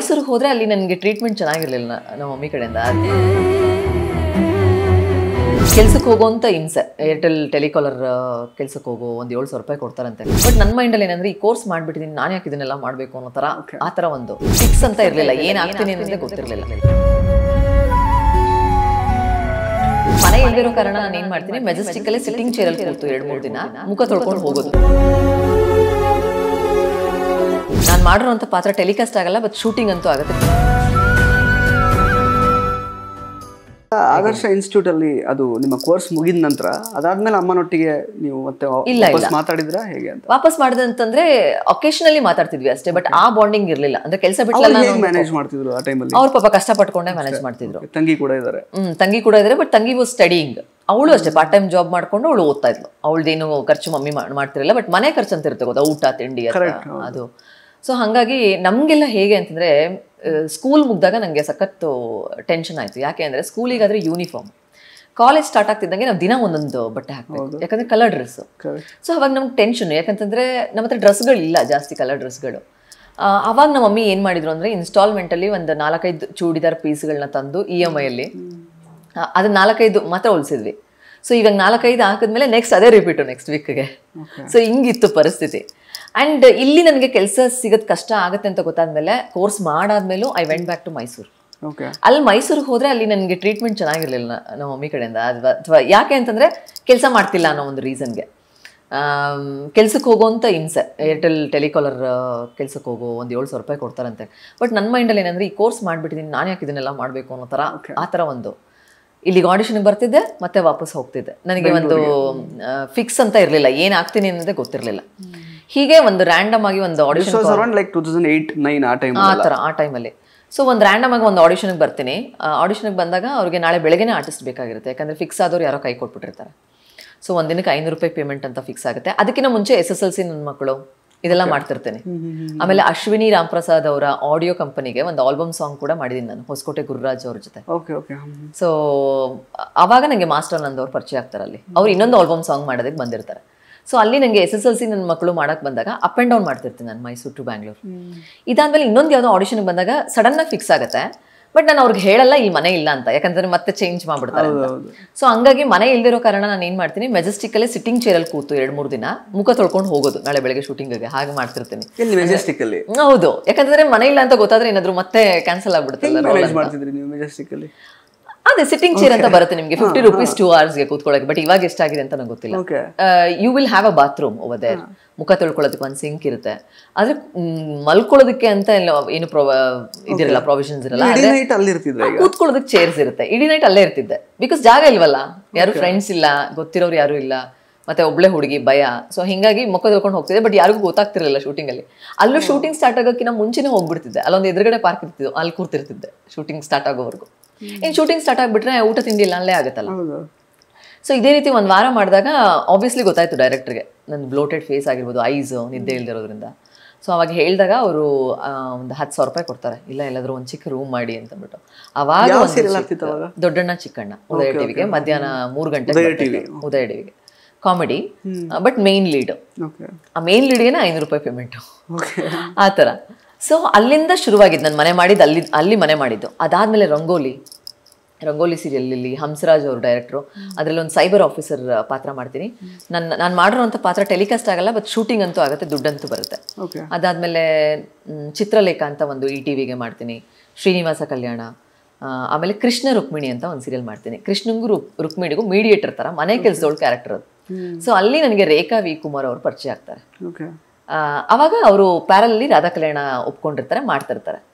ಮೈಸೂರಿಗೆ ಹೋದ್ರೆ ಅಲ್ಲಿ ನನಗೆ ಟ್ರೀಟ್ಮೆಂಟ್ ಚೆನ್ನಾಗಿರ್ಲಿಲ್ಲ ನಮ್ಮ ಮಮ್ಮಿ ಕಡೆಯಿಂದ ಕೆಲ್ಸಕ್ಕೆ ಹೋಗೋಂತ ಹಿಂಸೆ ಏರ್ಟೆಲ್ ಟೆಲಿಕಾಲರ್ ಕೆಲ್ಸಕ್ಕೆ ಹೋಗೋ ಒಂದು ಏಳು ಸಾವಿರ ರೂಪಾಯಿ ಕೊಡ್ತಾರಂತೆ ಬಟ್ ನನ್ನ ಮೈಂಡಲ್ಲಿ ಏನಂದ್ರೆ ಈ ಕೋರ್ಸ್ ಮಾಡ್ಬಿಟ್ಟಿದ್ದೀನಿ ನಾನು ಯಾಕೆ ಇದನ್ನೆಲ್ಲ ಮಾಡಬೇಕು ಅನ್ನೋ ಥರ ಆ ಥರ ಒಂದು ಫಿಕ್ಸ್ ಅಂತ ಇರಲಿಲ್ಲ ಏನು ಆಗ್ತೀನಿ ಅನ್ನೋದೇ ಗೊತ್ತಿರಲಿಲ್ಲ ಮನೆ ಇಲ್ದಿರೋ ಕಾರಣ ನಾನು ಏನ್ ಮಾಡ್ತೀನಿ ಮೆಜೆಸ್ಟಿಕ್ ಅಲ್ಲಿ ಸಿಟ್ಟಿಂಗ್ ಚೇರ್ ಅಲ್ಲಿ ಕೂತು ಎರಡ್ ಮೂರು ದಿನ ಮುಖ ತೊಳ್ಕೊಂಡು ಹೋಗೋದು ನಾನು ಮಾಡಿರೋಂಥ ಪಾತ್ರ ಟೆಲಿಕಾಸ್ಟ್ ಆಗಲ್ಲ ಬಟ್ ಶೂಟಿಂಗ್ ಅಂತೂ ಆಗುತ್ತೆ ಆದರ್ಶ ಇನ್ಸ್ಟಿಟ್ಯೂಟ್ ಅಲ್ಲಿ ಅದು ನಿಮ್ಮ ಕೋರ್ಸ್ ಮುಗಿದ ನಂತರ ಅದಾದ್ಮೇಲೆ ಅಮ್ಮನೊಟ್ಟಿಗೆ ನೀವು ಮತ್ತೆ ಇಲ್ಲ, ವಾಪಸ್ ಇಲ್ಲ. ಮಾತಾಡಿದ್ರ ಹೇಗೆ ಅಂತ ವಾಪಸ್ ಮಾಡಿದಂತಂದ್ರೆ ಒಕೇಶನಲ್ಲಿ ಮಾತಾಡ್ತಿದ್ವಿ ಅಷ್ಟೇ ಬಟ್ ಆ ಬಾಂಡಿಂಗ್ ಇರ್ಲಿಲ್ಲ ಅಂದ್ರೆ ಕೆಲಸ ಅವ್ರು ಬಿಟ್ಟಲ್ಲ ಹೇಗೆ ಮ್ಯಾನೇಜ್ ಮಾಡ್ತಿದ್ರು ಆ ಟೈಮಲ್ಲಿ ಅವ್ರ ಪಾಪ ಕಷ್ಟಪಟ್ಕೊಂಡೇ ಮ್ಯಾನೇಜ್ ಮಾಡ್ತಿದ್ರು ತಂಗಿ ಕೂಡ ಇದ್ದಾರೆ ಹ್ಮ್ ತಂಗಿ ಕೂಡ ಇದ್ರೆ ಬಟ್ ತಂಗಿ ವಾಸ್ ಸ್ಟಡಿಂಗ್ ಅವಳು ಅಷ್ಟೇ ಪಾರ್ಟ್ ಟೈಮ್ ಜಾಬ್ ಮಾಡ್ಕೊಂಡು ಅವಳು ಓದ್ತಾ ಇದ್ಲು ಅವಳದೇನು ಖರ್ಚು ಮಮ್ಮಿ ಮಾಡ್- ಮಾಡ್ತಿರಲಿಲ್ಲ ಬಟ್ ಮನೆ ಖರ್ಚು ಅಂತ ಇರುತ್ತೆ ಗೊತ್ತಾ ಊಟ ತಿಂಡಿ ಅಂತ ಅದು ಸೊ ಹಾಗಾಗಿ ನಮಗೆಲ್ಲ ಹೇಗೆ ಅಂತಂದ್ರೆ ಸ್ಕೂಲ್ ಮುಗ್ದಾಗ ನನಗೆ ಸಖತ್ತು ಟೆನ್ಷನ್ ಆಯ್ತು ಯಾಕೆ ಅಂದ್ರೆ ಸ್ಕೂಲಿಗಾದ್ರೆ ಯೂನಿಫಾರ್ಮ್ ಕಾಲೇಜ್ ಸ್ಟಾರ್ಟ್ ಆಗ್ತಿದ್ದಂಗೆ ನಾವು ದಿನ ಒಂದೊಂದು ಬಟ್ಟೆ ಹಾಕ್ಬೇಕು ಯಾಕಂದ್ರೆ ಕಲರ್ ಡ್ರೆಸ್ Correct. ಸೊ ಅವಾಗ ನಮ್ಗೆ ಟೆನ್ಷನ್ ಯಾಕಂತಂದ್ರೆ ನಮ್ಮ ಹತ್ರ ಡ್ರೆಸ್ಗಳಿಲ್ಲ ಜಾಸ್ತಿ ಕಲರ್ ಡ್ರೆಸ್ಗಳು ಅವಾಗ ನಮ್ಮ ಮಮ್ಮಿ ಏನು ಮಾಡಿದ್ರು ಅಂದರೆ ಇನ್ಸ್ಟಾಲ್ಮೆಂಟಲ್ಲಿ ಒಂದು ನಾಲ್ಕೈದು ಚೂಡಿದಾರ್ ಪೀಸ್ಗಳನ್ನ ತಂದು ಇ ಎಮ್ ಐಯಲ್ಲಿ ಅದು ನಾಲ್ಕೈದು ಮಾತ್ರ ಉಳಿಸಿದ್ವಿ ಸೊ ಇವಾಗ ನಾಲ್ಕೈದು ಹಾಕಿದ್ಮೇಲೆ ನೆಕ್ಸ್ಟ್ ಅದೇ ರಿಪೀಟು ನೆಕ್ಸ್ಟ್ ವೀಕ್ಗೆ ಸೊ ಹಿಂಗಿತ್ತು ಪರಿಸ್ಥಿತಿ ಆ್ಯಂಡ್ ಇಲ್ಲಿ ನನಗೆ ಕೆಲಸ ಸಿಗೋದು ಕಷ್ಟ ಆಗುತ್ತೆ ಅಂತ ಗೊತ್ತಾದ್ಮೇಲೆ ಕೋರ್ಸ್ ಮಾಡಾದ್ಮೇಲೂ I went back to Mysuru okay ಅಲ್ಲಿ ಮೈಸೂರಿಗೆ ಹೋದ್ರೆ ಅಲ್ಲಿ ನನಗೆ ಟ್ರೀಟ್ಮೆಂಟ್ ಚೆನ್ನಾಗಿರ್ಲಿಲ್ಲ ನಮ್ಮ ಮಮ್ಮಿ ಕಡೆಯಿಂದ ಅಥವಾ ಅಥವಾ ಯಾಕೆ ಅಂತಂದ್ರೆ ಕೆಲಸ ಮಾಡ್ತಿಲ್ಲ ಅನ್ನೋ ಒಂದು ರೀಸನ್ಗೆ ಕೆಲ್ಸಕ್ಕೆ ಹೋಗೋಂಥ ಹಿಂಸೆ ಏರ್ಟೆಲ್ ಟೆಲಿಕಾಲರ್ ಕೆಲ್ಸಕ್ಕೆ ಹೋಗೋ ಒಂದು ಏಳು ಸಾವಿರ ರೂಪಾಯಿ ಕೊಡ್ತಾರಂತೆ ಬಟ್ ನನ್ನ ಮೈಂಡಲ್ಲಿ ಏನಂದ್ರೆ ಈ ಕೋರ್ಸ್ ಮಾಡ್ಬಿಟ್ಟಿದ್ದೀನಿ ನಾನು ಯಾಕೆ ಇದನ್ನೆಲ್ಲ ಮಾಡಬೇಕು ಅನ್ನೋ ಥರ ಆ ಥರ ಒಂದು ಇಲ್ಲಿಗೆ ಆಡಿಷನ್ಗೆ ಬರ್ತಿದ್ದೆ ಮತ್ತೆ ವಾಪಸ್ ಹೋಗ್ತಿದ್ದೆ ನನಗೆ ಒಂದು ಫಿಕ್ಸ್ ಅಂತ ಇರಲಿಲ್ಲ ಏನು ಆಗ್ತೀನಿ ಅನ್ನೋದೇ ಗೊತ್ತಿರಲಿಲ್ಲ ಹೀಗೆ ಒಂದು ರ್ಯಾಂಡಮ್ ಆಗಿ ಒಂದು audition was around like two thousand eight nine ಆ ಟೈಮ್ ಆ ಥರ ಆ ಟೈಮಲ್ಲಿ ಸೊ ಒಂದು ರ್ಯಾಂಡಮ್ ಆಗಿ ಒಂದು ಆಡಿಷನ್ಗೆ ಬರ್ತೀನಿ ಆಡಿಷನ್ಗೆ ಬಂದಾಗ ಅವ್ರಿಗೆ ನಾಳೆ ಬೆಳಗ್ಗೆನೇ ಆರ್ಟಿಸ್ಟ್ ಬೇಕಾಗಿರುತ್ತೆ ಯಾಕಂದರೆ ಫಿಕ್ಸ್ ಆದವ್ರು ಯಾರೋ ಕೈ ಕೊಟ್ಬಿಟ್ಟಿರ್ತಾರೆ ಸೊ ಒಂದಿನಕ್ಕೆ ಐನೂರು ರೂಪಾಯಿ ಪೇಮೆಂಟ್ ಅಂತ ಫಿಕ್ಸ್ ಆಗುತ್ತೆ ಅದಕ್ಕಿಂತ ಮುಂಚೆ ಎಸ್ ಎಸ್ ಎಲ್ ಸಿ ನನ್ನ ಮಕ್ಕಳು ಇದೆಲ್ಲ ಮಾಡ್ತಿರ್ತೇನೆ ಆಮೇಲೆ ಅಶ್ವಿನಿ ರಾಮ್ಪ್ರಸಾದ್ ಅವರ ಆಡಿಯೋ ಕಂಪನಿಗೆ ಒಂದು ಆಲ್ಬಮ್ ಸಾಂಗ್ ಕೂಡ ಮಾಡಿದ್ದೀನಿ ನಾನು ಹೊಸಕೋಟೆ ಗುರುರಾಜ್ ಅವ್ರ ಜೊತೆ ಓಕೆ ಓಕೆ ಸೊ ಅವಾಗ ನನಗೆ ಮಾಸ್ಟರ್ ನಂದವ್ರು ಪರಿಚಯ ಆಗ್ತಾರೆ ಅಲ್ಲಿ ಅವ್ರು ಇನ್ನೊಂದು ಆಲ್ಬಮ್ ಸಾಂಗ್ ಮಾಡೋದಕ್ಕೆ ಬಂದಿರ್ತಾರೆ ಸೊ ಅಲ್ಲಿ ನನಗೆ ಎಸ್ ಎಸ್ ಎಲ್ ಸಿ ನನ್ನ ಮಕ್ಕಳು ಮಾಡಕ್ಕೆ ಬಂದಾಗ ಅಪ್ ಆ್ಯಂಡ್ ಡೌನ್ ಮಾಡ್ತಿರ್ತೀನಿ ನಾನು ಮೈಸೂರು ಟು ಬ್ಯಾಂಗ್ಳೂರ್ ಇದಾದ್ಮೇಲೆ ಇನ್ನೊಂದು ಯಾವುದೋ ಆಡಿಷನ್ಗೆ ಬಂದಾಗ ಸಡನ್ನಾಗಿ ಫಿಕ್ಸ್ ಆಗುತ್ತೆ ಬಟ್ ನಾನು ಅವ್ರಿಗೆ ಹೇಳಲ್ಲ ಇಲ್ಲಿ ಮನೆ ಇಲ್ಲ ಅಂತ ಯಾಕಂದ್ರೆ ಮತ್ತೆ ಚೇಂಜ್ ಮಾಡ್ಬಿಡ್ತಾರೆ ಅಂತ ಸೊ ಹಂಗಾಗಿ ಮನೆ ಇಲ್ದಿರೋ ಕಾರಣ ನಾನು ಏನು ಮಾಡ್ತೀನಿ ಮೆಜೆಸ್ಟಿಕ್ಕಲ್ಲೇ ಸಿಟ್ಟಿಂಗ್ ಚೇರಲ್ಲಿ ಕೂತು ಎರಡು ಮೂರು ದಿನ ಮುಖ ತೊಳ್ಕೊಂಡು ಹೋಗೋದು ನಾಳೆ ಬೆಳಗ್ಗೆ ಶೂಟಿಂಗ್ಗೆ ಹಾಗೆ ಮಾಡ್ತಿರ್ತೀನಿ ಇಲ್ಲಿ ಮೆಜೆಸ್ಟಿಕ್ ಅಲ್ಲಿ ಹೌದು ಯಾಕಂದ್ರೆ ಮನೆ ಇಲ್ಲ ಅಂತ ಗೊತ್ತಾದ್ರೆ ಏನಾದ್ರು ಮತ್ತೆ ಕ್ಯಾನ್ಸಲ್ ಆಗ್ಬಿಡುತ್ತಲ್ಲ role ಮ್ಯಾನೇಜ್ ಅಂತ. ಮಾಡ್ತಿದ್ರಿ ನೀವು ಮೆಜೆಸ್ಟಿಕ್ ಅಲ್ಲಿ ಅದೇ ಸಿಟ್ಟಿಂಗ್ ಚೇರ್ ಅಂತ ಬರುತ್ತೆ ನಿಮಗೆ ಫಿಫ್ಟಿ ರುಪೀಸ್ ಟೂ ಅವರ್ಸ್ಗೆ ಕೂತ್ಕೊಳ್ಳೋಕೆ ಬಟ್ ಇವಾಗ ಎಷ್ಟಾಗಿದೆ ಅಂತ ನಂಗೆ ಗೊತ್ತಿಲ್ಲ okay you will have a bathroom over there ಮುಖ ತೊಳ್ಕೊಳ್ಳೋದಕ್ಕೆ ಒಂದು ಸಿಂಕ್ ಇರುತ್ತೆ ಆದ್ರೆ ಮ್, ಮಲ್ಕೊಳ್ಳೋದಕ್ಕೆ ಅಂತ ಎಲ್ಲ ಏನು ಪ್ರೊ ಇದಿರಲ್ಲ ಪ್ರಾವಿಷನ್ಸ್ ಇರಲ್ಲ ಇಡೀ ನೈಟ್ ಅಲ್ಲಿ ಇರ್ತಿದ್ರೆ ಈಗ ಕೂತ್ಕೊಳ್ಳೋದಕ್ಕೆ ಚೇರ್ಸ್ ಇರುತ್ತೆ ಇಡೀ ನೈಟ್ ಅಲ್ಲೇ ಇರ್ತಿದ್ದೆ ಬಿಕಾಸ್ ಜಾಗ ಇಲ್ವಲ್ಲ ಯಾರು ಫ್ರೆಂಡ್ಸ್ ಇಲ್ಲ ಗೊತ್ತಿರೋರು ಯಾರು ಇಲ್ಲ ಮತ್ತೆ ಒಬ್ಳೆ ಹುಡುಗಿ ಭಯ ಸೊ ಹಿಂಗಾಗಿ ಮುಖ ತೊಳ್ಕೊಂಡು ಹೋಗ್ತಿದ್ದೆ ಬಟ್ ಯಾರಿಗೂ ಗೊತ್ತಾಗ್ತಿರಲಿಲ್ಲ ಶೂಟಿಂಗ್ ಅಲ್ಲಿ ಅಲ್ಲೂ ಶೂಟಿಂಗ್ ಸ್ಟಾರ್ಟ್ ಆಗೋಕ್ಕಿಂತ ಮುಂಚೆನೇ ಹೋಗ್ಬಿಡ್ತಿದ್ದೆ ಅಲ್ಲೊಂದು ಎದುರುಗಡೆ ಪಾರ್ಕ್ ಇರ್ತಿದ್ದು ಅಲ್ಲಿ ಕೂರ್ತಿರ್ತಿದ್ದೆ ಶೂಟಿಂಗ್ ಸ್ಟಾರ್ಟ್ ಆಗೋವರೆಗೂ ಇನ್ನು ಶೂಟಿಂಗ್ ಸ್ಟಾರ್ಟ್ ಆಗ್ಬಿಟ್ರೆ ಊಟ ತಿಂಡಿ ಎಲ್ಲ ಅಲ್ಲೇ ಆಗುತ್ತಲ್ಲ ಹೌದು ಸೊ ಇದೇ ರೀತಿ ಒಂದು ವಾರ ಮಾಡಿದಾಗ ಆಬ್ವಿಯಸ್ಲಿ ಗೊತ್ತಾಯ್ತು ಡೈರೆಕ್ಟರ್ಗೆ ನನ್ನ ಬ್ಲೋಟೆಡ್ ಫೇಸ್ ಆಗಿರ್ಬೋದು ಐಸ್ ನಿದ್ದೆ ಇಲ್ದಿರೋದ್ರಿಂದ ಸೊ ಅವಾಗ ಹೇಳಿದಾಗ ಅವರು ಒಂದು ಹತ್ತು ಸಾವಿರ ರೂಪಾಯಿ ಕೊಡ್ತಾರೆ ಇಲ್ಲ ಎಲ್ಲಾದ್ರೂ ಒಂದು ಚಿಕ್ಕ ರೂಮ್ ಮಾಡಿ ಅಂತ ಅಂದ್ಬಿಟ್ಟು ಅವಾಗ ಯಾವ ಒಂದು serial ಚಿಕ್ಕ- ಆಗ್ತಿತ್ತು ಅವಾಗ? ದೊಡ್ಡಣ್ಣ ಚಿಕ್ಕಣ್ಣ ಉದಯ ಟಿವಿಗೆ ಮಧ್ಯಾಹ್ನ ಮೂರು ಗಂಟೆ ಉದಯ TV. ಉದಯ ಟಿವಿಗೆ comedy but main lead okay ಆ ಮೇನ್ ಲೀಡ್ಗೆ ಐನೂರು ರೂಪಾಯಿ ಪೇಮೆಂಟು ಓಕೆ ಆ ಥರ ಸೊ ಅಲ್ಲಿಂದ ಶುರುವಾಗಿದ್ದು ನಾನು ಮನೆ ಮಾಡಿದ್ದು ಅಲ್ಲಿ ಅಲ್ಲಿ ಮನೆ ಮಾಡಿದ್ದು ಅದಾದಮೇಲೆ ರಂಗೋಲಿ ರಂಗೋಲಿ ಸೀರಿಯಲಲ್ಲಿ ಹಂಸರಾಜ್ ಅವರು ಡೈರೆಕ್ಟ್ರು ಅದರಲ್ಲಿ ಒಂದು ಸೈಬರ್ ಆಫೀಸರ್ ಪಾತ್ರ ಮಾಡ್ತೀನಿ ನನ್ನ ನಾನು ಮಾಡಿರೋಂಥ ಪಾತ್ರ ಟೆಲಿಕಾಸ್ಟ್ ಆಗಲ್ಲ ಬಟ್ ಶೂಟಿಂಗ್ ಅಂತೂ ಆಗುತ್ತೆ ದುಡ್ಡಂತೂ ಬರುತ್ತೆ ಓಕೆ ಅದಾದಮೇಲೆ ಚಿತ್ರಲೇಖ ಅಂತ ಒಂದು ಇ ಟಿ ವಿಗೆ ಮಾಡ್ತೀನಿ ಶ್ರೀನಿವಾಸ ಕಲ್ಯಾಣ ಆ, ಆಮೇಲೆ ಕೃಷ್ಣ ರುಕ್ಮಿಣಿ ಅಂತ ಒಂದು ಸೀರಿಯಲ್ ಮಾಡ್ತೀನಿ ಕೃಷ್ಣಂಗೂ ರುಕ್ ರುಕ್ಮಿಣಿಗೂ ಮೀಡಿಯೇಟರ್ ಥರ ಮನೆ ಕೆಲಸದವಳು ಕ್ಯಾರೆಕ್ಟರ್ ಅದು ಸೊ ಅಲ್ಲಿ ನನಗೆ ರೇಖಾ ವಿ ಕುಮಾರ್ ಅವರು ಪರಿಚಯ ಆಗ್ತಾರೆ ಓಕೆ ಆ, ಅವಾಗ ಅವರು ಪ್ಯಾರಲ್ಲಿ ರಾಧಾ ಕಲ್ಯಾಣ ಒಪ್ಕೊಂಡಿರ್ತಾರೆ ಮಾಡ್ತಿರ್ತಾರೆ